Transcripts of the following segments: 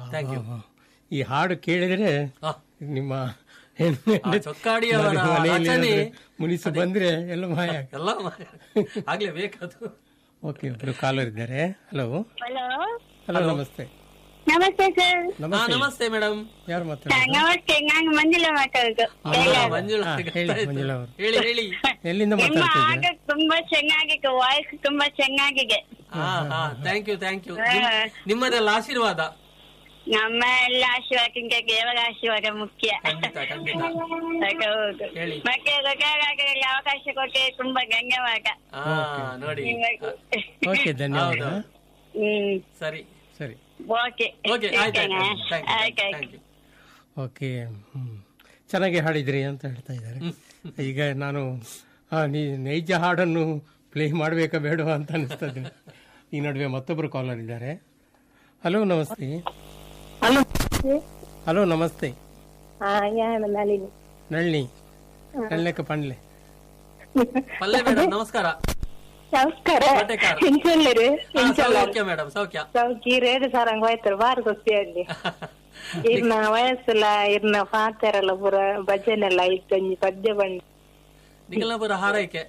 Thank you ಹಾ. ಈ ಹಾಡು ಕೇಳಿದ್ರೆ ಆ, ನಿಮ್ಮ ಹೆಣ್ಣು ಆ ಚೊಕ್ಕಾಡಿಯವರ ಮನೆ- ಮನೆಯಲ್ಲಿ ರಚನೆ ಏನಾದ್ರು ಮುನಿಸು ಬಂದ್ರೆ ಎಲ್ಲ ಮಾಯ ಎಲ್ಲ ಆಗ್ಲೇ ಬೇಕದು ಓಕೆ ಒಬ್ರು ಕಾಲರ್ ಇದ್ದಾರೆ ಹಲೋ ಹಲೋ ಹಲೋ ನಮಸ್ತೆ ನಮಸ್ತೆ ಸರ್ ಹಾ ನಮಸ್ತೆ ನಮಸ್ತೆ ಮೇಡಮ್ ಯಾರು ಮಾತಾಡೋದು ನಮಸ್ತೆ ನಾನು ಮಂಜುಳ ಮಾತಾಡೋದು ಮಂಜುಳಾ ಹಾ, ಹೇಳಿ, ಮಂಜುಳಾ ಅವರು. ಹೇಳಿ ಹೇಳಿ ಎಲ್ಲಿಂದ ನಿಮ್ಮ ಮಾತಾಡ್ತಾ ಆಗ ಇದ್ದೀರಾ ತುಂಬಾ ಚೆನ್ನಾಗಿದೆ ವಾಯ್ಸ್ ತುಂಬಾ ಚೆನ್ನಾಗಿದೆ ಹಾ ಹಾ ಥ್ಯಾಂಕ್ ಯು ಥ್ಯಾಂಕ್ ಯು ಹಾ. ನಿಮ್ಮದೆಲ್ಲ ಆಶೀರ್ವಾದ ನಮ್ಮ ಎಲ್ಲ ಆಶೀರ್ವಾದಕ್ಕಿಂತ ದೇವರ ಆಶೀರ್ವಾದ ಮುಖ್ಯ ಖಂಡಿತ ಖಂಡಿತ ಅದು ಹೌದು ಹೇಳಿ. ಮತ್ತೆ ಗೊತ್ತಾಗಲಿ ಅವಕಾಶ ಕೊಟ್ಟೆ ತುಂಬಾ ಧನ್ಯವಾದ ಹಾ ನೋಡಿ ನಿಮಗೆ. ಓಕೆ ಧನ್ಯವಾದ ಹೌದು. ಹ್ಮ್ ಸರಿ ಸರಿ ಓಕೆ ಓಕೆ ಆಯ್ತು ಆಯ್ತು ಥ್ಯಾಂಕ್ ಯು ಆಯ್ತು ಥ್ಯಾಂಕ್ ಯು ಓಕೆ ಹ್ಮ್ ಚೆನ್ನಾಗಿ ಹಾಡಿದ್ರಿ ಅಂತ ಹೇಳ್ತಾ ಇದ್ದಾರೆ ಈಗ ನಾನು ಆ, ನೀ ನೈಜ ಹಾಡನ್ನು ಪ್ಲೇ ಮಾಡಬೇಕಾ ಬೇಡವಾ ಅಂತ ಅನಿಸ್ತದೆ ಈ ನಡುವೆ ಮತ್ತೊಬ್ಬರು ಕಾಲರ್ ಇದ್ದಾರೆ ಹಲೋ ನಮಸ್ತೆ ಹಲೋ ಹಲೋ ನಮಸ್ತೆ ಹಾ ಯಾಣ ನಳಿನಿ ನಳ್ಳಿ ನಳ್ಳೆಕ ಪಂಡ್ಲೆ ಪಲ್ಲೆ ಮೇಡಮ್ ನಮಸ್ಕಾರ ನಮಸ್ಕಾರ ಕೋಟೆಕಾರ. ಇಂಚಲ್ಲರು ಹಾ, ಇಂಚಲ್ಲ ಸೌಖ್ಯ ಮೇಡಮ್ ಸೌಖ್ಯ ಸೌಕಿ ರೇಡು ಸಾರಂಗ್ ಹೋಯ್ತಾರೆ ಬಾರಿ ಖುಷಿ ಅಲ್ಲಿ ಇರ್ನ ವಯಸ್ಸಲ್ಲ ಇರ್ನ ಪಾತಾರಲ್ಲ ಪೂರ ಭಜನೆಲ್ಲ ಇತ್ತಂಜಿ ಪದ್ಯ ಬಂದು ನಿಖಲಪುರ ಹಾರೈಕೆ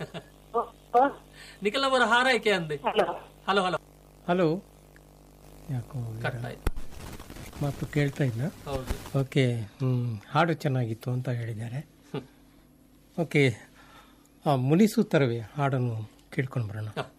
ನಿಖಲಪುರ ಹಾರೈಕೆ ಅಂದೆ ಹಲೋ ಹಲೋ ಹಲೋ ಹಲೋ ಯಾಕೋ ಕಟ್ ಆಯ್ತು ಮಾತು ಕೇಳ್ತಾ ಇಲ್ಲ ಹೌದು ಓಕೆ ಹ್ಮ್ ಹಾಡು ಚೆನ್ನಾಗಿತ್ತು ಅಂತ ಹೇಳಿದ್ದಾರೆ ಓಕೆ ಆ ಮುನಿಸು ತರವೇ ಹಾಡನ್ನು ಕೇಳ್ಕೊಂಡು ಬರೋಣ ಹ.